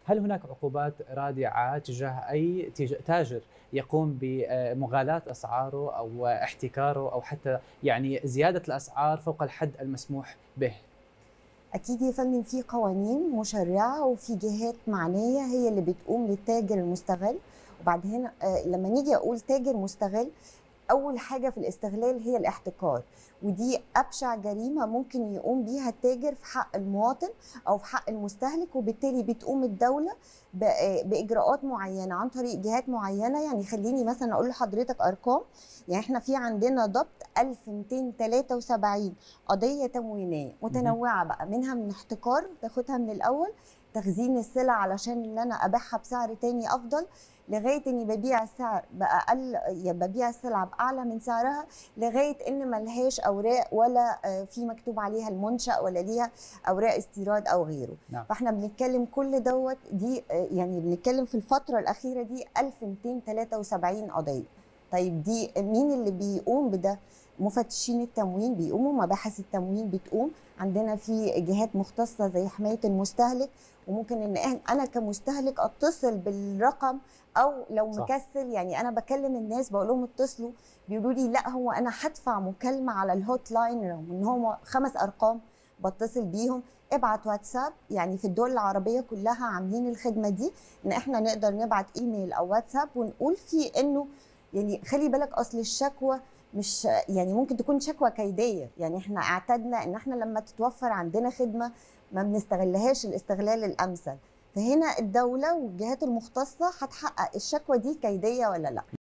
هل هناك عقوبات رادعه تجاه اي تاجر يقوم بمغالاه اسعاره او احتكاره او حتى يعني زياده الاسعار فوق الحد المسموح به؟ اكيد يا فندم في قوانين مشرعه وفي جهات معنيه هي اللي بتقوم للتاجر المستغل وبعد هنا لما نيجي اقول تاجر مستغل اول حاجه في الاستغلال هي الاحتكار ودي ابشع جريمه ممكن يقوم بيها التاجر في حق المواطن او في حق المستهلك وبالتالي بتقوم الدوله باجراءات معينه عن طريق جهات معينه يعني خليني مثلا اقول لحضرتك ارقام يعني احنا في عندنا ضبط 1273 قضيه تموينيه متنوعه بقى منها من احتكار تاخدها من الاول تخزين السلع علشان ان انا ابيعها بسعر تاني افضل لغايه اني ببيع السعر باقل يعني ببيع السلعه باعلى من سعرها لغايه ان ملهاش اوراق ولا في مكتوب عليها المنشا ولا ليها اوراق استيراد او غيره نعم. فاحنا بنتكلم كل دوت دي يعني بنتكلم في الفتره الاخيره دي 1273 قضيه طيب دي مين اللي بيقوم بده مفتشين التموين بيقوموا مباحث التموين بتقوم عندنا في جهات مختصه زي حمايه المستهلك وممكن ان انا كمستهلك اتصل بالرقم او لو صح. مكسل يعني انا بكلم الناس بقول لهم اتصلوا بيقولوا لي لا هو انا هدفع مكالمه على الهوت لاين رغم ان هو خمس ارقام بتصل بيهم ابعت واتساب يعني في الدول العربيه كلها عاملين الخدمه دي ان احنا نقدر نبعت ايميل او واتساب ونقول فيه انه يعني خلي بالك اصل الشكوى مش يعني ممكن تكون شكوى كيديه يعني احنا اعتدنا ان احنا لما تتوفر عندنا خدمه ما بنستغلهاش الاستغلال الامثل فهنا الدوله والجهات المختصه هتحقق الشكوى دي كيديه ولا لا